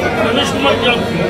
ರಮೇಶ್ ಕುಮಾರ್ ಕೇಳ್ಬೇಕು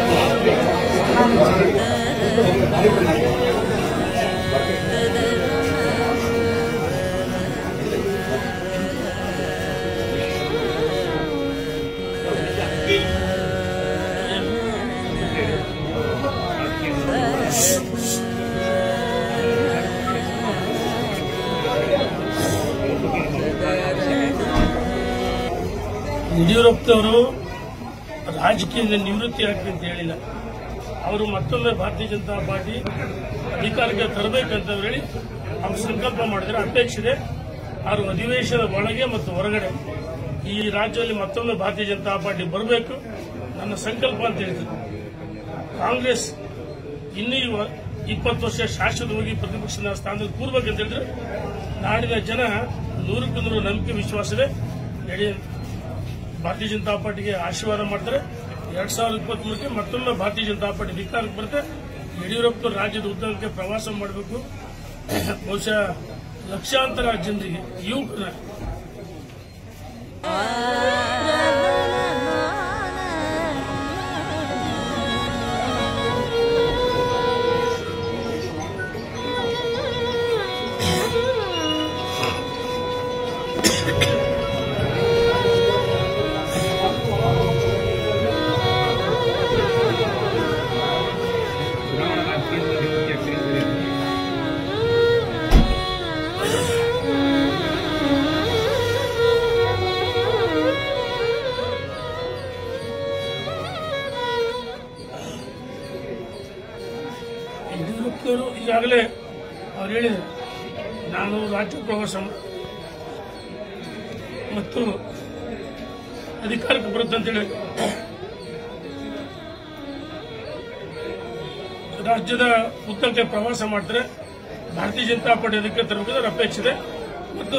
ಯಡಿಯೂರಪ್ಪನವರು ರಾಜಕೀಯದಿಂದ ನಿವೃತ್ತಿ ಆಗ್ಲಿ ಅಂತ ಹೇಳಿಲ್ಲ ಅವರು ಮತ್ತೊಮ್ಮೆ ಭಾರತೀಯ ಜನತಾ ಪಾರ್ಟಿ ಅಧಿಕಾರಕ್ಕೆ ತರಬೇಕಂತ ಹೇಳಿ ಅವರು ಸಂಕಲ್ಪ ಮಾಡಿದ್ರೆ ಅಪೇಕ್ಷೆ ಇದೆ ಅವರು ಅಧಿವೇಶನದ ಒಳಗೆ ಮತ್ತು ಹೊರಗಡೆ ಈ ರಾಜ್ಯದಲ್ಲಿ ಮತ್ತೊಮ್ಮೆ ಭಾರತೀಯ ಜನತಾ ಪಾರ್ಟಿ ಬರಬೇಕು ನನ್ನ ಸಂಕಲ್ಪ ಅಂತ ಹೇಳಿದ್ರು ಕಾಂಗ್ರೆಸ್ ಇನ್ನೂ ಇವ- ಇಪ್ಪತ್ತು ವರ್ಷ ಶಾಶ್ವತವಾಗಿ ಪ್ರತಿಪಕ್ಷದ ಸ್ಥಾನದಲ್ಲಿ ಕೂರ್ಬೇಕಂತ ಹೇಳಿದ್ರೆ ನಾಡಿನ ಜನ ನೂರಕ್ಕೂ ನೂರು ನಂಬಿಕೆ ವಿಶ್ವಾಸವೇ ಯಡಿ ಭಾರತೀಯ ಜನತಾ ಪಾರ್ಟಿಗೆ ಆಶೀರ್ವಾದ ಮಾಡ್ತಾರೆ ಎರಡ್ ಸಾವಿರದ ಇಪ್ಪತ್ಮೂರಕ್ಕೆ ಮತ್ತೊಮ್ಮೆ ಭಾರತೀಯ ಜನತಾ ಪಾರ್ಟಿ ಅಧಿಕಾರಕ್ಕೆ ಬರುತ್ತೆ ಯಡಿಯೂರಪ್ಪ ರಾಜ್ಯದ ಉದ್ದಕ್ಕೆ ಪ್ರವಾಸ ಮಾಡಬೇಕು ಬಹುಶಃ ಲಕ್ಷಾಂತರ ಜನರಿಗೆ ಯುವಕರ ಚುನಾವಣಾ ರಾಜಕೀಯದ ನಿವೃತ್ತಿ ಆಗ್ತಿದೆ ಯಡಿಯೂರಪ್ಪನವರು ಈಗಾಗಲೇ ಅವ್ರು ಹೇಳಿದರು ನಾನು ರಾಜ್ಯ ಪ್ರವಾಸ ಮತ್ತು ಅಧಿಕಾರಕ್ಕೆ ಬರುತ್ತೆ ಅಂತೇಳಿ ರಾಜ್ಯದ ಉದ್ದಕ್ಕೆ ಪ್ರವಾಸ ಮಾಡ್ತಾರೆ ಭಾರತೀಯ ಜನತಾ ಪಾರ್ಟಿ ಅದಕ್ಕೆ ತರಬೇಕಾದ್ರೆ ಅಪೇಕ್ಷೆ ಇದೆ ಮತ್ತು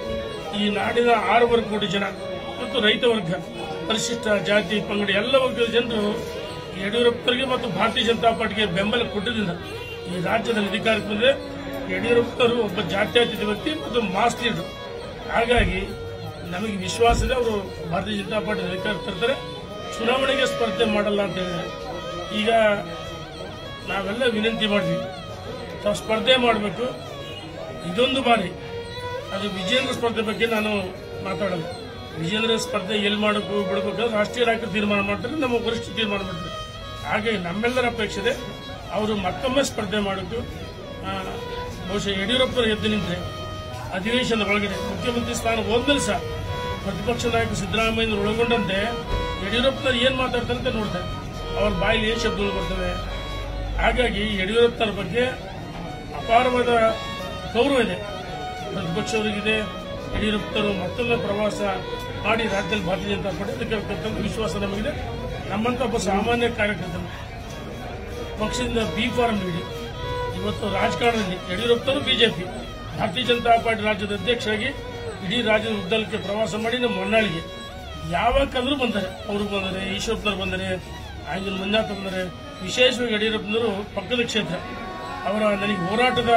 ಈ ನಾಡಿನ ಆರೂವರೆ ಕೋಟಿ ಜನ ಮತ್ತು ರೈತ ವರ್ಗ ಪರಿಶಿಷ್ಟ ಜಾತಿ ಪಂಗಡ ಎಲ್ಲ ವರ್ಗದ ಜನರು ಯಡಿಯೂರಪ್ಪರಿಗೆ ಮತ್ತು ಭಾರತೀಯ ಜನತಾ ಪಾರ್ಟಿಗೆ ಬೆಂಬಲ ಕೊಟ್ಟಿದ್ದರಿಂದ ಈ ರಾಜ್ಯದಲ್ಲಿ ಅಧಿಕಾರಕ್ಕೆ ಬಂದರೆ ಯಡಿಯೂರಪ್ಪನವರು ಒಬ್ಬ ಜಾತ್ಯತೀತ ವ್ಯಕ್ತಿ ಮತ್ತು ಮಾಸ್ ಲೀಡರ್ ಹಾಗಾಗಿ ನಮಗೆ ವಿಶ್ವಾಸ ಇದೆ ಅವರು ಭಾರತೀಯ ಜನತಾ ಪಾರ್ಟಿ ಅಧಿಕಾರ ತರ್ತಾರೆ ಚುನಾವಣೆಗೆ ಸ್ಪರ್ಧೆ ಮಾಡಲ್ಲ ಅಂತ ಹೇಳಿದ್ದಾರೆ ಈಗ ನಾವೆಲ್ಲ ವಿನಂತಿ ಮಾಡಿದ್ವಿ ತಾವು ಸ್ಪರ್ಧೆ ಮಾಡಬೇಕು ಇದೊಂದು ಬಾರಿ ಅದು ವಿಜೇಂದ್ರ ಸ್ಪರ್ಧೆ ಬಗ್ಗೆ ನಾನು ಮಾತಾಡಲ್ಲ ವಿಜೇಂದ್ರ ಸ್ಪರ್ಧೆ ಎಲ್ಲಿ ಮಾಡಬೇಕು ಬಿಡಬೇಕು ರಾಷ್ಟ್ರೀಯ ನಾಯಕರು ತೀರ್ಮಾನ ಮಾಡ್ತಾರೆ ನಮ್ಮ ವರಿಷ್ಠ ತೀರ್ಮಾನ ಮಾಡ್ತಾರೆ ಹಾಗಾಗಿ ನಮ್ಮೆಲ್ಲರ ಅಪೇಕ್ಷೆ ಇದೆ ಅವರು ಮತ್ತೊಮ್ಮೆ ಸ್ಪರ್ಧೆ ಮಾಡಬೇಕು ಆ, ಬಹುಶಃ ಯಡಿಯೂರಪ್ಪರ ಎದ್ದು ನಿಂತರೆ ಅಧಿವೇಶನದ ಒಳಗಡೆ ಮುಖ್ಯಮಂತ್ರಿ ಸ್ಥಾನ ಹೋದ್ಮೇಲೆ ಸಹ ಪ್ರತಿಪಕ್ಷ ನಾಯಕ ಸಿದ್ದರಾಮಯ್ಯ ಒಳಗೊಂಡಂತೆ ಯಡಿಯೂರಪ್ಪನವ್ರು ಏನ್ ಮಾತಾಡ್ತಾರೆ ಅಂತ ನೋಡ್ತಾರೆ ಅವ್ರ ಬಾಯಲ್ಲಿ ಏನ್ ಶಬ್ದಗಳು ಬರ್ತವೆ ಹಾಗಾಗಿ ಯಡಿಯೂರಪ್ಪನವ್ರ ಬಗ್ಗೆ ಅಪಾರವಾದ ಗೌರವ ಇದೆ ಪ್ರತಿಪಕ್ಷವರಿಗಿದೆ ಯಡಿಯೂರಪ್ಪನವರು ಮತ್ತೊಮ್ಮೆ ಪ್ರವಾಸ ಮಾಡಿ ರಾಜ್ಯದಲ್ಲಿ ಭಾರತೀಯ ಜನತಾ ಪಾರ್ಟಿ ಅದಕ್ಕೆ ವಿಶ್ವಾಸ ನಮಗಿದೆ ನಮ್ಮಂತ ಒಬ್ಬ ಸಾಮಾನ್ಯ ಕಾರ್ಯಕರ್ತರು ಪಕ್ಷದಿಂದ ಬಿ ಫಾರಂ ನೀಡಿ ಇವತ್ತು ರಾಜಕಾರಣದಲ್ಲಿ ಯಡಿಯೂರಪ್ಪನವರು ಬಿಜೆಪಿ ಭಾರತೀಯ ಜನತಾ ಪಾರ್ಟಿ ರಾಜ್ಯದ ಅಧ್ಯಕ್ಷರಾಗಿ ಇಡೀ ರಾಜ್ಯದ ಉದ್ದಲಕ್ಕೆ ಪ್ರವಾಸ ಮಾಡಿ ನಮ್ಮ ಹೊನ್ನಾಳಿಗೆ ಯಾವಾಗ ಕರೆದ್ರು ಬಂದರೆ ಅವರು ಬಂದರೆ ಈಶ್ವರಪ್ಪನವರು ಬಂದರೆ ಆಂಜನ ಮಂಜಾತ ಬಂದರೆ ವಿಶೇಷವಾಗಿ ಯಡಿಯೂರಪ್ಪನವರು ಪಕ್ಕದ ಕ್ಷೇತ್ರ ಅವರ ನನಗೆ ಹೋರಾಟದ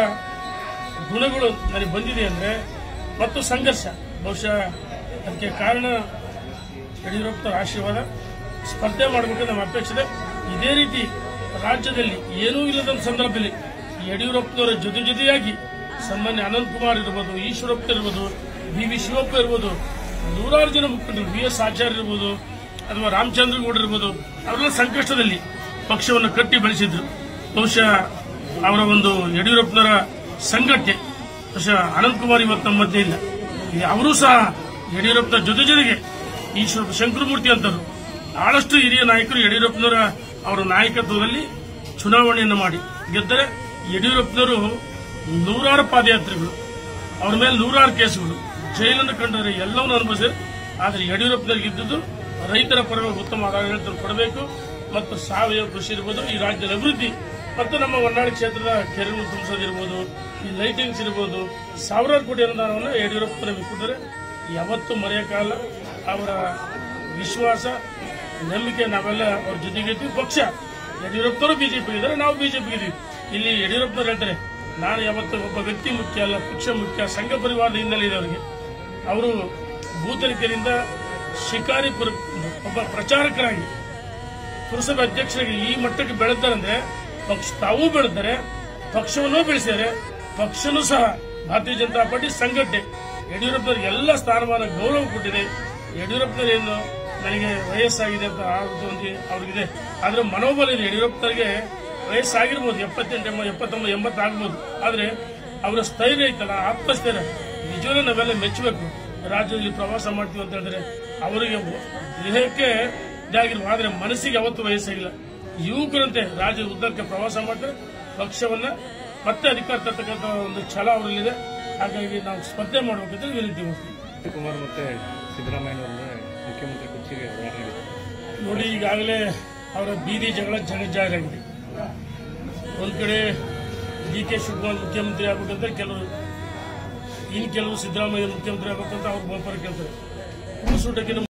ಗುಣಗಳು ನನಗೆ ಬಂದಿದೆ ಅಂದರೆ ಮತ್ತು ಸಂಘರ್ಷ ಬಹುಶಃ ಅದಕ್ಕೆ ಕಾರಣ ಯಡಿಯೂರಪ್ಪನವರ ಆಶೀರ್ವಾದ ಸ್ಪರ್ಧೆ ಮಾಡಬೇಕು ನಮ್ಮ ಅಪೇಕ್ಷೆ ಇದೆ ಇದೇ ರೀತಿ ರಾಜ್ಯದಲ್ಲಿ ಏನೂ ಇಲ್ಲದ ಸಂದರ್ಭದಲ್ಲಿ ಯಡಿಯೂರಪ್ಪನವರ ಜೊತೆ ಜೊತೆಯಾಗಿ ಸನ್ಮಾನ್ಯ ಅನಂತ್ ಕುಮಾರ್ ಇರ್ಬೋದು ಈಶ್ವರಪ್ಪ ಇರ್ಬೋದು ಬಿ ವಿ ಶಿವಪ್ಪ ಇರ್ಬೋದು ನೂರಾರು ಜನ ಮುಖಂಡರು ಬಿ ಎಸ್ ಆಚಾರ್ಯ ಇರ್ಬೋದು ಅಥವಾ ರಾಮಚಂದ್ರಗೌಡ ಇರ್ಬೋದು ಅವರೆಲ್ಲ ಸಂಕಷ್ಟದಲ್ಲಿ ಪಕ್ಷವನ್ನು ಕಟ್ಟಿ ಬೆಳೆಸಿದ್ರು ಬಹುಶಃ ಅವರ ಒಂದು ಯಡಿಯೂರಪ್ಪನವರ ಸಂಘಟನೆ ಬಹುಶಃ ಅನಂತಕುಮಾರ್ ಇವತ್ತು ನಮ್ಮ ಮಧ್ಯೆ ಇಲ್ಲ ಈ ಅವರೂ ಸಹ ಯಡಿಯೂರಪ್ಪನ ಜೊತೆ ಜೊತೆಗೆ ಈಶ್ವರ ಶಂಕರಮೂರ್ತಿ ಅಂತರು ಬಹಳಷ್ಟು ಹಿರಿಯ ನಾಯಕರು ಯಡಿಯೂರಪ್ಪನವರ ಅವರ ನಾಯಕತ್ವದಲ್ಲಿ ಚುನಾವಣೆಯನ್ನು ಮಾಡಿ ಗೆದ್ದರೆ ಯಡಿಯೂರಪ್ಪನವರು ನೂರಾರು ಪಾದಯಾತ್ರೆಗಳು ಅವರ ಮೇಲೆ ನೂರಾರು ಕೇಸುಗಳು ಜೈಲನ್ನು ಕಂಡರೆ ಎಲ್ಲವನ್ನೂ ಅನುಭವಿಸಿದೆ ಆದರೆ ಯಡಿಯೂರಪ್ಪನವರಿಗೆ ಇದ್ದುದು ರೈತರ ಪರವಾಗಿ ಉತ್ತಮ ಆಡಳಿತ ಕೊಡಬೇಕು ಮತ್ತು ಸಾವಯವ ಕೃಷಿ ಇರ್ಬೋದು ಈ ರಾಜ್ಯದ ಅಭಿವೃದ್ಧಿ ಮತ್ತು ನಮ್ಮ ಹೊನ್ನಾಳಿ ಕ್ಷೇತ್ರದ ಕೆರೆಗಳು ತುಂಬಿಸೋದಿರ್ಬೋದು ಈ ಲೈಟಿಂಗ್ಸ್ ಇರ್ಬೋದು ಸಾವಿರಾರು ಕೋಟಿ ಅನುದಾನವನ್ನು ಯಡಿಯೂರಪ್ಪ ನಮಗೆ ಕೊಟ್ಟರೆ ಯಾವತ್ತೂ ಮರೆಯೋಕ್ಕಾಗಲ್ಲ ಅವರ ವಿಶ್ವಾಸ ನಂಬಿಕೆ ನಾವೆಲ್ಲ ಅವ್ರ ಜೊತೆಗಿದ್ದೀವಿ ಪಕ್ಷ ಯಡಿಯೂರಪ್ಪನವರು ಬಿಜೆಪಿ ಇದ್ದಾರೆ ನಾವು ಬಿಜೆಪಿ ಇದ್ದೀವಿ ಇಲ್ಲಿ ಯಡಿಯೂರಪ್ಪನವ್ರು ಹೇಳ್ತಾರೆ ನಾನು ಯಾವತ್ತು ಒಬ್ಬ ವ್ಯಕ್ತಿ ಮುಖ್ಯ ಅಲ್ಲ ಪಕ್ಷ ಮುಖ್ಯ ಸಂಘ ಪರಿವಾರದ ಹಿನ್ನೆಲೆ ಇದೆ ಅವರಿಗೆ ಅವರು ಭೂತನಿಕೆಯಿಂದ ಶಿಕಾರಿಪುರ ಒಬ್ಬ ಪ್ರಚಾರಕರಾಗಿ ಪುರಸಭೆ ಅಧ್ಯಕ್ಷರಿಗೆ ಈ ಮಟ್ಟಕ್ಕೆ ಬೆಳೆದಾರಂದ್ರೆ ಪಕ್ಷ ತಾವೂ ಬೆಳೆದಾರೆ ಪಕ್ಷವನ್ನೂ ಬೆಳೆಸಿದ್ದಾರೆ ಪಕ್ಷನೂ ಸಹ ಭಾರತೀಯ ಜನತಾ ಪಾರ್ಟಿ ಸಂಘಟನೆ ಯಡಿಯೂರಪ್ಪನವ್ರಿಗೆ ಎಲ್ಲ ಸ್ಥಾನಮಾನ ಗೌರವ ಕೊಟ್ಟಿದೆ ಯಡಿಯೂರಪ್ಪನವರೇನು ನನಗೆ ವಯಸ್ಸಾಗಿದೆ ಅಂತ ಆಗುತ್ತೆ ಒಂದು ಅವ್ರಿಗಿದೆ ಆದ್ರೆ ಮನೋಬಲ ಇದೆ ಯಡಿಯೂರಪ್ಪನವರಿಗೆ ವಯಸ್ಸಾಗಿರ್ಬೋದು ಎಪ್ಪತ್ತೆಂಟು ಎಂಬ ಎಪ್ಪತ್ತೊಂಬತ್ತು ಎಂಬತ್ತು ಆಗ್ಬೋದು ಆದ್ರೆ ಅವರ ಸ್ಥೈರ್ಯ ಐತಲ್ಲ ಆತ್ಮಸ್ಥೈರ್ಯ ನಿಜವೂ ನಾವೆಲ್ಲ ಮೆಚ್ಚಬೇಕು ರಾಜ್ಯದಲ್ಲಿ ಪ್ರವಾಸ ಮಾಡ್ತೀವಿ ಅಂತ ಹೇಳಿದ್ರೆ ಅವರಿಗೆ ದೇಹಕ್ಕೆ ಇದಾಗಿಲ್ಲ ಆದ್ರೆ ಮನಸ್ಸಿಗೆ ಯಾವತ್ತೂ ವಯಸ್ಸಾಗಿಲ್ಲ ಯುವಕರಂತೆ ರಾಜ್ಯದ ಉದ್ದಕ್ಕೆ ಪ್ರವಾಸ ಮಾಡ್ತಾರೆ ಪಕ್ಷವನ್ನ ಮತ್ತೆ ಅಧಿಕಾರ ತರ್ತಕ್ಕಂಥ ಒಂದು ಛಲ ಅವರಲ್ಲಿದೆ ಹಾಗಾಗಿ ನಾವು ಸ್ಪರ್ಧೆ ಮಾಡಬೇಕಂತ ವಿನಂತಿ ಮಾಡ್ತೀವಿ ಕುಮಾರ್ ಮತ್ತೆ ಸಿದ್ದರಾಮಯ್ಯನವರ ಮುಖ್ಯಮಂತ್ರಿ ಕುರ್ಚಿಗೆ ಹೋರಾಟ ನೋಡಿ ಈಗಾಗಲೇ ಅವರ ಬೀದಿ ಜಗಳ ಜಗಜ್ಜಾಹೀರಾಗಿದೆ ಒಂದ್ ಕಡೆ ಡಿ ಕೆ ಶಿವಕುಮಾರ್ ಮುಖ್ಯಮಂತ್ರಿ ಆಗ್ಬೇಕಂತ ಕೆಲವರು ಇನ್ ಕೆಲವರು ಸಿದ್ದರಾಮಯ್ಯ ಮುಖ್ಯಮಂತ್ರಿ ಆಗ್ಬೇಕಂತ ಅವ್ರು ಬಹುಪರ ಕೇಳ್ತಾರೆ ಕೂಸುಟಕ್ಕಿನ